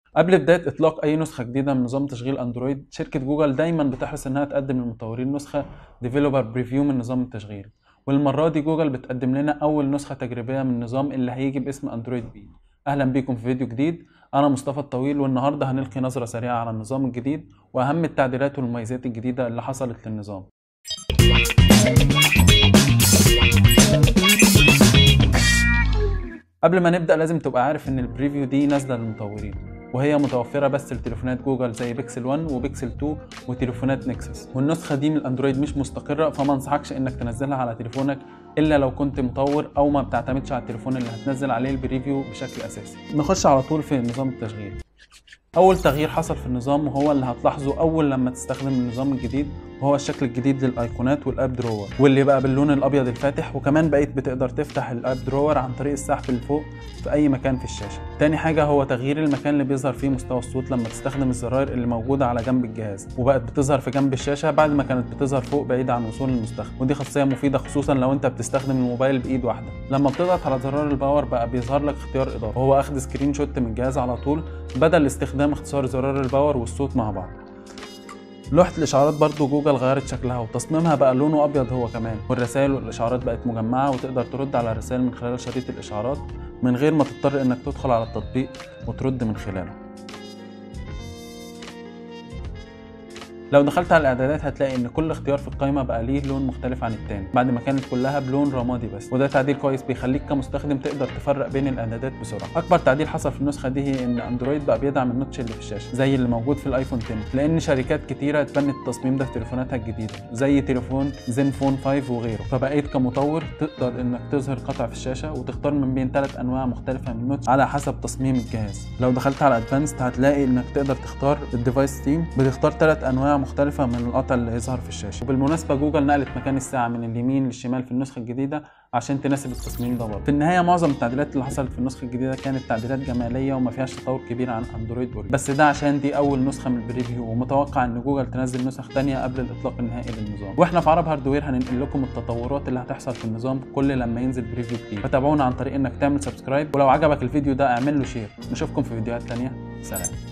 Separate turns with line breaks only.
قبل بداية إطلاق أي نسخة جديدة من نظام تشغيل أندرويد شركة جوجل دايما بتحرص إنها تقدم للمطورين نسخة ديفلوبر بريفيو من نظام التشغيل والمرة دي جوجل بتقدم لنا أول نسخة تجريبية من النظام اللي هيجي باسم أندرويد بي أهلا بيكم في فيديو جديد أنا مصطفى الطويل والنهاردة هنلقي نظرة سريعة على النظام الجديد وأهم التعديلات والمميزات الجديدة اللي حصلت للنظام قبل ما نبدأ لازم تبقى عارف إن البريفيو دي نازلة للمطورين وهي متوفرة بس لتليفونات جوجل زي بيكسل 1 وبيكسل 2 وتليفونات نكسس والنسخة دي من الأندرويد مش مستقرة فما انصحكش إنك تنزلها على تليفونك إلا لو كنت مطور أو ما بتعتمدش على التليفون اللي هتنزل عليه البريفيو بشكل أساسي نخش على طول في نظام التشغيل أول تغيير حصل في النظام وهو اللي هتلاحظه أول لما تستخدم النظام الجديد وهو الشكل الجديد للايقونات والاب درور واللي بقى باللون الابيض الفاتح وكمان بقيت بتقدر تفتح الاب درور عن طريق السحب لفوق في اي مكان في الشاشه تاني حاجه هو تغيير المكان اللي بيظهر فيه مستوى الصوت لما تستخدم الزراير اللي موجوده على جنب الجهاز وبقت بتظهر في جنب الشاشه بعد ما كانت بتظهر فوق بعيد عن وصول المستخدم ودي خاصيه مفيده خصوصا لو انت بتستخدم الموبايل بايد واحده لما بتضغط على زرار الباور بقى بيظهر لك اختيار اضافي وهو اخذ سكرين شوت من الجهاز على طول بدل استخدام اختصار زرار الباور والصوت مع بعض لوحة الإشعارات برضو جوجل غيرت شكلها وتصميمها بقى لونه أبيض هو كمان والرسائل والإشعارات بقت مجمعة وتقدر ترد على الرسائل من خلال شريط الإشعارات من غير ما تضطر إنك تدخل على التطبيق وترد من خلاله لو دخلت على الاعدادات هتلاقي ان كل اختيار في القائمه بقى ليه لون مختلف عن التاني بعد ما كانت كلها بلون رمادي بس وده تعديل كويس بيخليك كمستخدم تقدر تفرق بين الاعدادات بسرعه اكبر تعديل حصل في النسخه دي هي ان اندرويد بقى بيدعم النوتش اللي في الشاشه زي اللي موجود في الايفون 10 لان شركات كتيره اتبنت التصميم ده في تليفوناتها الجديده زي تليفون زين فون 5 وغيره فبقيت كمطور تقدر انك تظهر قطع في الشاشه وتختار من بين ثلاث انواع مختلفه من النوتش على حسب تصميم الجهاز لو دخلت على ادفانسد هتلاقي انك تقدر تختار الديفايس تيم بتختار ثلاث انواع مختلفه من القطع اللي هيظهر في الشاشه وبالمناسبه جوجل نقلت مكان الساعه من اليمين للشمال في النسخه الجديده عشان تناسب التصميم ده برضه في النهايه معظم التعديلات اللي حصلت في النسخه الجديده كانت تعديلات جماليه وما فيهاش تطور كبير عن اندرويد اوريو بس ده عشان دي اول نسخه من البريفيو ومتوقع ان جوجل تنزل نسخ ثانيه قبل الاطلاق النهائي للنظام واحنا في عرب هاردوير هننقل لكم التطورات اللي هتحصل في النظام كل لما ينزل بريفيو جديد فتابعونا عن طريق انك تعمل سبسكرايب ولو عجبك الفيديو ده اعمل له شير نشوفكم في فيديوهات ثانيه سلام